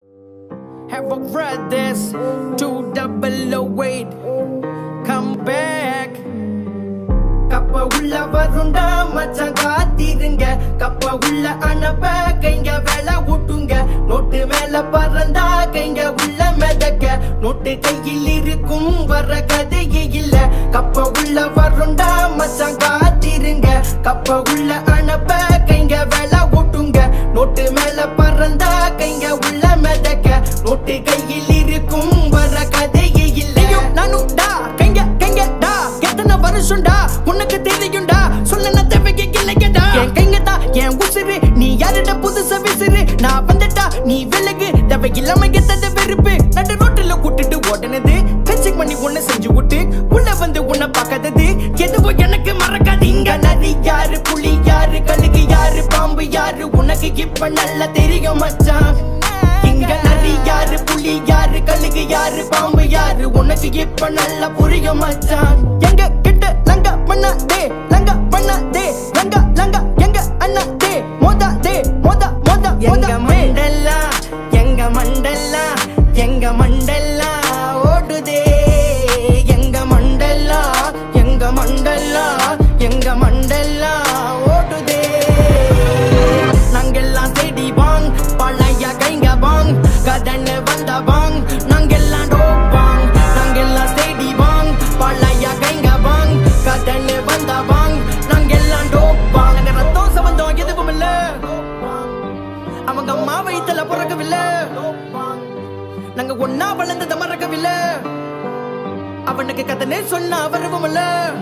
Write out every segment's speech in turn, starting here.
Have a brothers, two double weight. Come back. கப்ப உள்ள வருண்டா மச்சான் காத்திருங்க கப்ப உள்ள அனுப்ப கைங்க வேலை விட்டுங்க நோட்டு மேல பறந்தா கைங்க உள்ள மிதக்க நோட்டு கையில் இருக்கும் வர கதையே இல்ல கப்ப உள்ள வருண்டா மச்சான் காத்திருங்க கப்ப உள்ள அனுப்ப கைங்க வேலை விட்டுங்க நோட்டு மேல பறந்தா கைங்க உள்ள மிதக்க நோட்டு கையில் இருக்கும் வர கதையே இல்லையோ நானும் டா கைங்க கைங்க டா எத்தனை வருஷம்டா உனக்கு தெரியும்டா சொல்ல நான் தேவைக்கு இல்லையடா என் கைங்க தான் என் உசுரு நீ யாருட புதுசா விசிறு நான் வந்துட்டா நீ விலகு தேவை இல்லாம எத்தது வெறுப்பு நடு ரோட்டுல கூட்டிட்டு ஓடுனது கச்சிங் பண்ணி உன்னை செஞ்சு விட்டு உள்ள வந்து உன்னை பார்க்காதது எதுவோ எனக்கு மறக்காது இங்க நரி யாரு புலி யாரு கழுகு யாரு பாம்பு யாரு உனக்கு இப்ப நல்லா தெரியும் மச்சான் இங்க நரி யாரு புலி யாரு கழுகு யாரு பாம்பு யாரு உனக்கு இப்ப நல்லா புரியும் மச்சான் எங்க கிட்ட லங்க பண்ணாதே லங்க பண்ணாதே லங்க லங்க எங்க அண்ணாதே மோதாதே மோதா மோதா எங்க மண்டல்லா எங்க மண்டல்லா எங்க மண்டல்லா ஓடுதே எங்க மண்டல்லா எங்க மண்டல்லா எங்க மண்டல்லா ஓடுதே நாங்கெல்லாம் தேடி வாங் பழைய கைங்க வாங் கதன்னு வந்த வாங் நாங்கெல்லாம் டோப்பாங் நாங்கெல்லாம் தேடி வாங் பழைய கைங்க வாங் கதன்னு வந்த வாங் நாங்கெல்லாம் டோப்பாங் நாங்க ரத்தம் சம்பந்தம் எதுவும் இல்ல அவங்க அம்மா வயித்துல பிறக்கவில்லை நாங்க ஒன்னா வளர்ந்தத மறக்கவில்லை அவனுக்கு கதனே சொன்ன அவரவும் இல்ல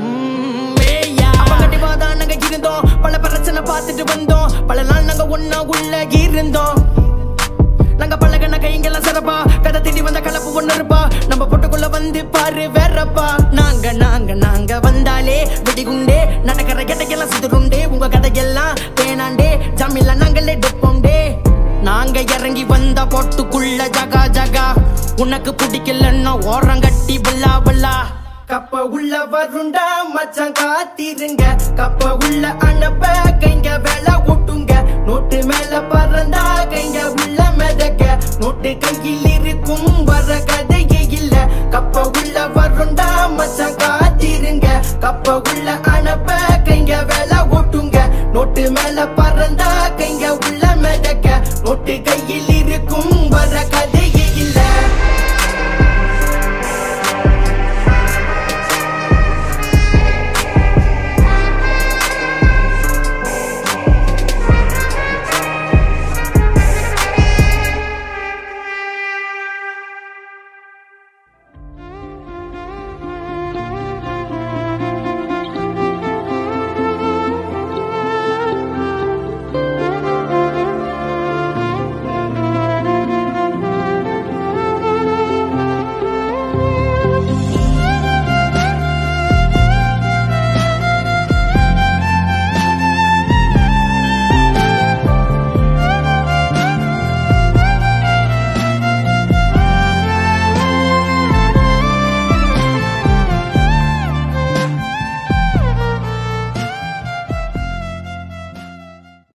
கண்டிப்பா தான் நாங்க இருந்தோம் பல பிரச்சனை பார்த்துட்டு வந்தோம் பல நாள் நாங்க ஒன்னா உள்ள இருந்தோம் நாங்க பழகின கைங்கெல்லாம் சிறப்பா கதை தேடி வந்த கலப்பு ஒண்ணு இருப்பா நம்ம பொட்டுக்குள்ள வந்து பாரு வேறப்பா நாங்க நாங்க நாங்க வந்தாலே வெடிகுண்டே நடக்கிற கதையெல்லாம் சிதறுண்டே உங்க கதையெல்லாம் வேணாண்டே ஜாமில்ல நாங்களே டொப்போண்டே நாங்க இறங்கி வந்த பொட்டுக்குள்ள ஜகா ஜகா உனக்கு பிடிக்கலன்னா ஓரங்கட்டி பல்லா பல்லா கப்ப உள்ள வருண்டா மச்சான் காத்திருங்க கப்ப உள்ள அனுப்ப கைங்க வேலை ஓட்டுங்க நோட்டு மேல பறந்தா கைங்க உள்ள மிதக்க நோட்டு கையில் இருக்கும் வர கதையே இல்ல கப்ப உள்ள வருண்டா மச்சான் காத்திருங்க கப்ப உள்ள அனுப்ப கைங்க வேலை ஓட்டுங்க நோட்டு மேல பறந்தா கைங்க உள்ள மிதக்க நோட்டு கையில்